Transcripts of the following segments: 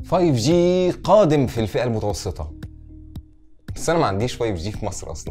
5G قادم في الفئة المتوسطة بس أنا ما عنديش 5G في مصر أصلا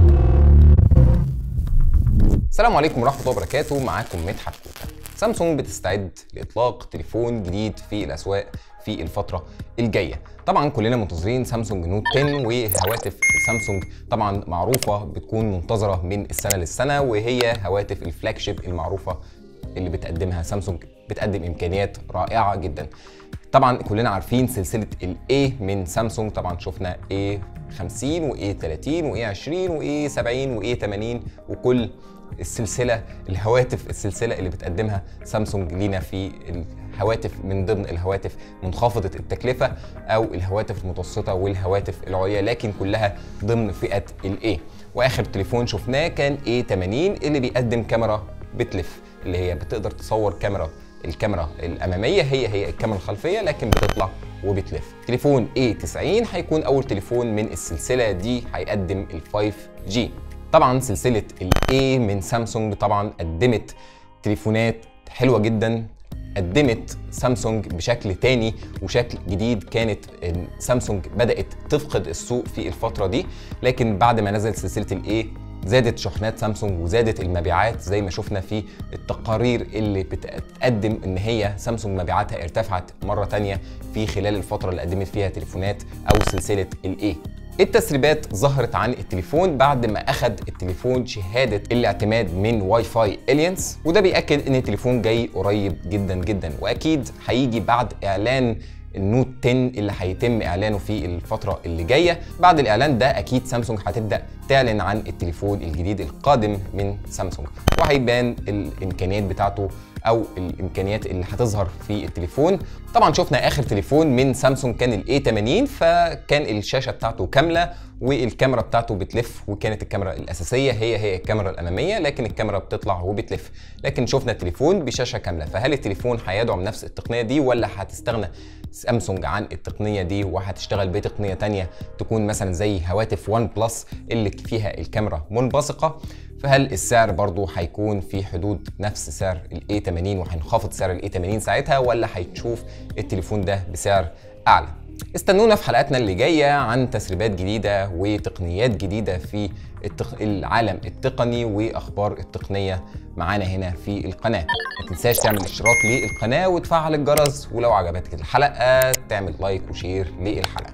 السلام عليكم ورحمة الله وبركاته معاكم مدحت كوكا سامسونج بتستعد لإطلاق تليفون جديد في الأسواق في الفترة الجاية طبعا كلنا منتظرين سامسونج نوت 10 وهواتف سامسونج طبعا معروفة بتكون منتظرة من السنة للسنة وهي هواتف الفلاج شيب المعروفة اللي بتقدمها سامسونج بتقدم امكانيات رائعه جدا طبعا كلنا عارفين سلسله الاي من سامسونج طبعا شفنا A 50 و A 30 و A 20 و A 70 و A 80 وكل السلسله الهواتف السلسله اللي بتقدمها سامسونج لينا في الهواتف من ضمن الهواتف منخفضه التكلفه او الهواتف المتوسطه والهواتف العليا لكن كلها ضمن فئه الاي واخر تليفون شفناه كان A 80 اللي بيقدم كاميرا بتلف اللي هي بتقدر تصور كاميرا الكاميرا الاماميه هي هي الكاميرا الخلفيه لكن بتطلع وبتلف تليفون A90 هيكون اول تليفون من السلسله دي هيقدم ال 5G طبعا سلسله ال A من سامسونج طبعا قدمت تليفونات حلوه جدا قدمت سامسونج بشكل تاني وشكل جديد كانت سامسونج بدات تفقد السوق في الفتره دي لكن بعد ما نزلت سلسله الاي زادت شحنات سامسونج وزادت المبيعات زي ما شفنا في التقارير اللي بتقدم ان هي سامسونج مبيعاتها ارتفعت مره تانية في خلال الفتره اللي قدمت فيها تليفونات او سلسله الاي التسريبات ظهرت عن التليفون بعد ما اخذ التليفون شهاده الاعتماد من واي فاي الينس وده بياكد ان التليفون جاي قريب جدا جدا واكيد هيجي بعد اعلان النوت 10 اللي هيتم اعلانه في الفتره اللي جايه بعد الاعلان ده اكيد سامسونج هتبدا تعلن عن التليفون الجديد القادم من سامسونج وهيبان الامكانيات بتاعته او الامكانيات اللي هتظهر في التليفون طبعا شفنا اخر تليفون من سامسونج كان الاي 80 فكان الشاشه بتاعته كامله والكاميرا بتاعته بتلف وكانت الكاميرا الاساسيه هي هي الكاميرا الاماميه لكن الكاميرا بتطلع وبتلف لكن شفنا التليفون بشاشه كامله فهل التليفون هيدعم نفس التقنيه دي ولا هتستغنى سامسونج عن التقنيه دي وهتشتغل بتقنيه تانية تكون مثلا زي هواتف وان بلس اللي فيها الكاميرا منبثقه فهل السعر برضو هيكون في حدود نفس سعر الاي 80 وهينخفض سعر الاي 80 ساعتها ولا هتشوف التليفون ده بسعر اعلى استنونا في حلقاتنا اللي جايه عن تسريبات جديده وتقنيات جديده في التق... العالم التقني واخبار التقنيه معانا هنا في القناه ما تنساش تعمل اشتراك للقناه وتفعل الجرس ولو عجبتك الحلقه تعمل لايك وشير للحلقه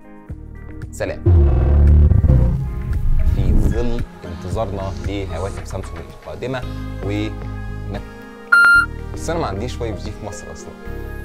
سلام في ظل انتظارنا لهواتف سامسونج القادمه و بس انا ما عنديش 5G في مصر اصلا